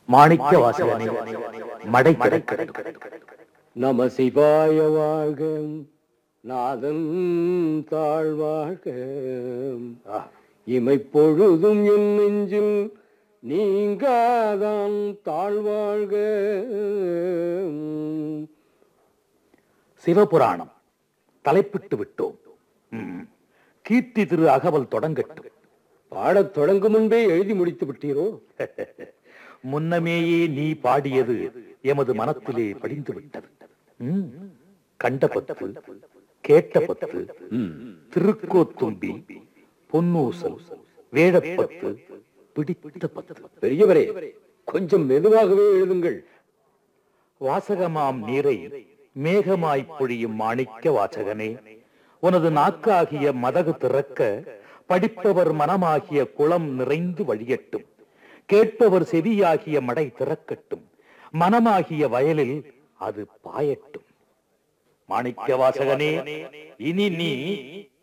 மாணிக்க வாசகனே மடை திறக்கட்டும் நம சிவாய வாழ்க நாதன் தாழ்வாழ்க இமைப்பொழுதும் என் நெஞ்சில் நீங்காதான் தாழ்வாழ்க சிவபுராணம் தலைப்பிட்டு விட்டோம் ம். கீர்த்தி திரு அகவல் தொடங்கட்டும் பாடத் தொடங்கும் முன்பே எழுதி முடித்து விட்டீரோ முன்னமேயே நீ பாடியது எமது மனத்திலே படிந்து விட்டது ம். கண்ட பத்து கேட்ட பத்து திருக்கோத்தும்பி பொன்னூசல் வேடப்பத்து பிடித்த பத்து பெரியவரே கொஞ்சம் மெதுவாகவே எழுதுங்கள் வாசகமாம் நீரை மேகமாய்ப் பொழியும் மாணிக்க வாசகனே உனது நாக்காகிய மதகு திறக்க படிப்பவர் மனமாகிய குளம் நிறைந்து வழியட்டும் கேட்பவர் செவியாகிய மடை திறக்கட்டும் மனமாகிய வயலில் அது பாயட்டும் மாணிக்க வாசகனே இனி நீ